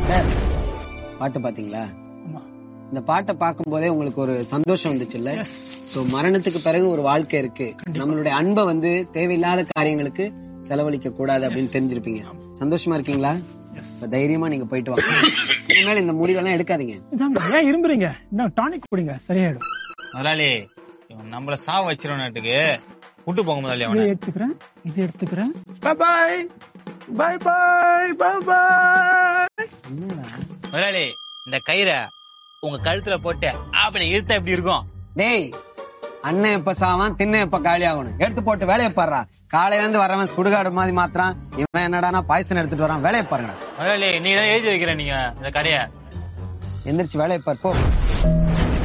sir பாட்டு பாத்தீங்களா ஆமா இந்த பாட்டை பார்க்கும் போதே உங்களுக்கு ஒரு சந்தோஷம் வந்துச்சுல்ல எஸ் சோ மரணத்துக்கு பிறகு ஒரு வாழ்க்கை இருக்கு நம்மளுடைய அன்பை வந்து தேவையில்லாத காரியங்களுக்கு செலவழிக்க கூடாது அப்படின்னு தெரிஞ்சிருப்பீங்க சந்தோஷமா இருக்கீங்களா எஸ் இப்ப தைரியமா நீங்க போயிட்டு வாங்க இனிமேல் இந்த முடிவெல்லாம் எடுக்காதீங்க இதாங்க ஏன் இரும்புறீங்க என்ன டானிக் குடிங்க சரியாயிடும் முதலாளி இவன் நம்மள சாவ வச்சிருவனாட்டுக்கு விட்டு போங்க முதலாளி இதை அவனை எடுத்துக்கிறேன் இது எடுத்துக்கிறேன் பாய் பாய் பாய் பாய் பாய் பாய் முதலாளி இந்த கயிறை உங்க கழுத்துல போட்டு அப்படி இழுத்தா எப்படி இருக்கும் டேய் அண்ணன் எப்ப சாவான் திண்ண எப்ப காலி ஆகணும் எடுத்து போட்டு வேலையை பாடுறா காலையில இருந்து வரவன் சுடுகாடு மாதிரி மாத்திரான் இவன் என்னடானா பாய்சன் எடுத்துட்டு வரான் வேலையை பாருங்கடா முதலாளி நீ தான் எழுதி வைக்கிற நீங்க இந்த கடைய எந்திரிச்சு வேலையை பார் போ